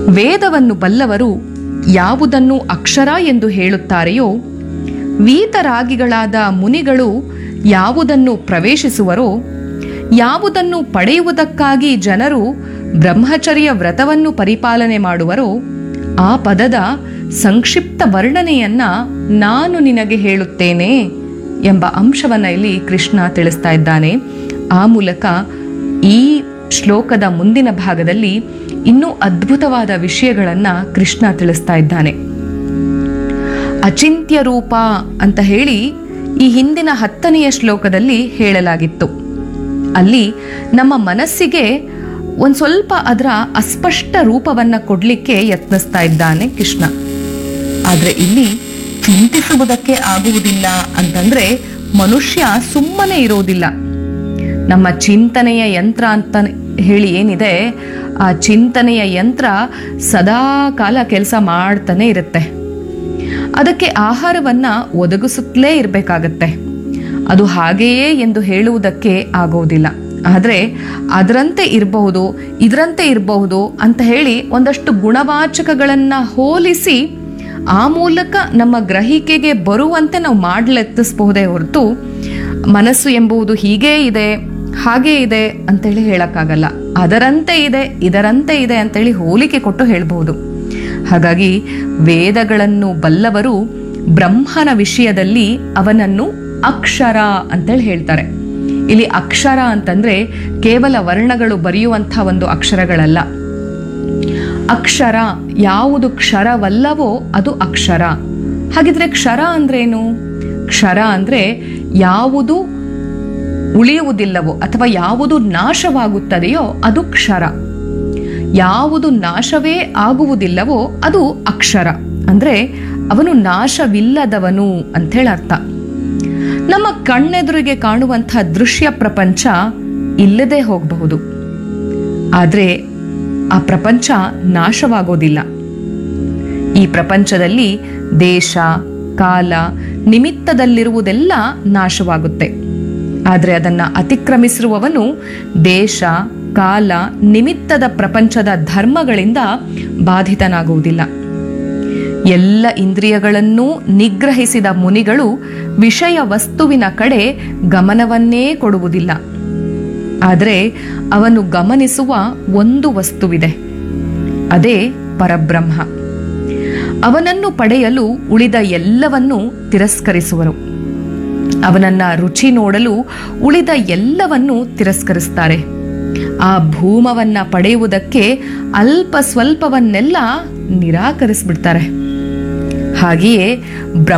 ವೇದವನ್ನು ಬಲ್ಲವರು ಯಾವುದನ್ನು ಅಕ್ಷರ ಎಂದು ಹೇಳುತ್ತಾರೆಯೋ ವೀತರಾಗಿಗಳಾದ ಮುನಿಗಳು ಯಾವುದನ್ನು ಪ್ರವೇಶಿಸುವರೋ ಯಾವುದನ್ನು ಪಡೆಯುವುದಕ್ಕಾಗಿ ಜನರು ಬ್ರಹ್ಮಚರ್ಯ ವ್ರತವನ್ನು ಪರಿಪಾಲನೆ ಮಾಡುವರೋ ಆ ಪದದ ಸಂಕ್ಷಿಪ್ತ ವರ್ಣನೆಯನ್ನ ನಾನು ನಿನಗೆ ಹೇಳುತ್ತೇನೆ ಎಂಬ ಅಂಶವನ್ನ ಇಲ್ಲಿ ಕೃಷ್ಣ ತಿಳಿಸ್ತಾ ಇದ್ದಾನೆ ಆ ಮೂಲಕ ಈ ಶ್ಲೋಕದ ಮುಂದಿನ ಭಾಗದಲ್ಲಿ ಇನ್ನೂ ಅದ್ಭುತವಾದ ವಿಷಯಗಳನ್ನ ಕೃಷ್ಣ ತಿಳಿಸ್ತಾ ಇದ್ದಾನೆ ಅಚಿಂತ್ಯ ರೂಪ ಅಂತ ಹೇಳಿ ಈ ಹಿಂದಿನ ಹತ್ತನೆಯ ಶ್ಲೋಕದಲ್ಲಿ ಹೇಳಲಾಗಿತ್ತು ಅಲ್ಲಿ ನಮ್ಮ ಮನಸ್ಸಿಗೆ ಒಂದು ಸ್ವಲ್ಪ ಅದರ ಅಸ್ಪಷ್ಟ ರೂಪವನ್ನ ಕೊಡ್ಲಿಕ್ಕೆ ಯತ್ನಿಸ್ತಾ ಇದ್ದಾನೆ ಕೃಷ್ಣ ಆದ್ರೆ ಇಲ್ಲಿ ಚಿಂತಿಸುವುದಕ್ಕೆ ಆಗುವುದಿಲ್ಲ ಅಂತಂದ್ರೆ ಮನುಷ್ಯ ಸುಮ್ಮನೆ ಇರೋದಿಲ್ಲ ನಮ್ಮ ಚಿಂತನೆಯ ಯಂತ್ರ ಅಂತ ಹೇಳಿ ಏನಿದೆ ಆ ಚಿಂತನೆಯ ಯಂತ್ರ ಸದಾ ಕಾಲ ಕೆಲಸ ಮಾಡ್ತಾನೆ ಇರುತ್ತೆ ಅದಕ್ಕೆ ಆಹಾರವನ್ನ ಒದಗಿಸುತ್ತಲೇ ಇರಬೇಕಾಗತ್ತೆ ಅದು ಹಾಗೆಯೇ ಎಂದು ಹೇಳುವುದಕ್ಕೆ ಆಗೋದಿಲ್ಲ ಆದರೆ ಅದರಂತೆ ಇರಬಹುದು ಇದರಂತೆ ಇರಬಹುದು ಅಂತ ಹೇಳಿ ಒಂದಷ್ಟು ಗುಣವಾಚಕಗಳನ್ನ ಹೋಲಿಸಿ ಆ ಮೂಲಕ ನಮ್ಮ ಗ್ರಹಿಕೆಗೆ ಬರುವಂತೆ ನಾವು ಮಾಡ್ಲೆತ್ತಿಸಬಹುದೇ ಹೊರತು ಮನಸ್ಸು ಎಂಬುದು ಹೀಗೇ ಇದೆ ಹಾಗೇ ಇದೆ ಅಂತೇಳಿ ಹೇಳಕ್ಕಾಗಲ್ಲ ಅದರಂತೆ ಇದೆ ಇದರಂತೆ ಇದೆ ಅಂತೇಳಿ ಹೋಲಿಕೆ ಕೊಟ್ಟು ಹೇಳ್ಬಹುದು ಹಾಗಾಗಿ ವೇದಗಳನ್ನು ಬಲ್ಲವರು ಬ್ರಹ್ಮನ ವಿಷಯದಲ್ಲಿ ಅವನನ್ನು ಅಕ್ಷರ ಅಂತೇಳಿ ಹೇಳ್ತಾರೆ ಇಲ್ಲಿ ಅಕ್ಷರ ಅಂತಂದ್ರೆ ಕೇವಲ ವರ್ಣಗಳು ಬರೆಯುವಂಥ ಒಂದು ಅಕ್ಷರಗಳಲ್ಲ ಅಕ್ಷರ ಯಾವುದು ಕ್ಷರವಲ್ಲವೋ ಅದು ಅಕ್ಷರ ಹಾಗಿದ್ರೆ ಕ್ಷರ ಅಂದ್ರೇನು ಕ್ಷರ ಅಂದ್ರೆ ಯಾವುದು ಉಳಿಯುವುದಿಲ್ಲವೋ ಅಥವಾ ಯಾವುದು ನಾಶವಾಗುತ್ತದೆಯೋ ಅದು ಕ್ಷರ ಯಾವುದು ನಾಶವೇ ಆಗುವುದಿಲ್ಲವೋ ಅದು ಅಕ್ಷರ ಅಂದ್ರೆ ಅವನು ನಾಶವಿಲ್ಲದವನು ಅಂಥೇಳಿ ಅರ್ಥ ನಮ್ಮ ಕಣ್ಣೆದುರಿಗೆ ಕಾಣುವಂಥ ದೃಶ್ಯ ಪ್ರಪಂಚ ಇಲ್ಲದೆ ಹೋಗಬಹುದು ಆದರೆ ಆ ಪ್ರಪಂಚ ನಾಶವಾಗೋದಿಲ್ಲ ಈ ಪ್ರಪಂಚದಲ್ಲಿ ದೇಶ ಕಾಲ ನಿಮಿತ್ತದಲ್ಲಿರುವುದೆಲ್ಲ ನಾಶವಾಗುತ್ತೆ ಆದರೆ ಅದನ್ನ ಅತಿಕ್ರಮಿಸಿರುವವನು ದೇಶ ಕಾಲ ನಿಮಿತ್ತದ ಪ್ರಪಂಚದ ಧರ್ಮಗಳಿಂದ ಬಾಧಿತನಾಗುವುದಿಲ್ಲ ಎಲ್ಲ ಇಂದ್ರಿಯಗಳನ್ನೂ ನಿಗ್ರಹಿಸಿದ ಮುನಿಗಳು ವಿಷಯ ವಸ್ತುವಿನ ಕಡೆ ಗಮನವನ್ನೇ ಕೊಡುವುದಿಲ್ಲ ಆದರೆ ಅವನು ಗಮನಿಸುವ ಒಂದು ವಸ್ತುವಿದೆ ಅದೇ ಪರಬ್ರಹ್ಮ ಅವನನ್ನು ಪಡೆಯಲು ಉಳಿದ ಎಲ್ಲವನ್ನೂ ತಿರಸ್ಕರಿಸುವರು ಅವನನ್ನ ರುಚಿ ನೋಡಲು ಉಳಿದ ಎಲ್ಲವನ್ನೂ ತಿರಸ್ಕರಿಸ್ತಾರೆ ಆ ಭೂಮವನ್ನ ಪಡೆಯುವುದಕ್ಕೆ ಅಲ್ಪ ಸ್ವಲ್ಪವನ್ನೆಲ್ಲ ನಿರಾಕರಿಸ್ಬಿಡ್ತಾರೆ ಹಾಗೆಯೇ ಬ್ರಹ್ಮ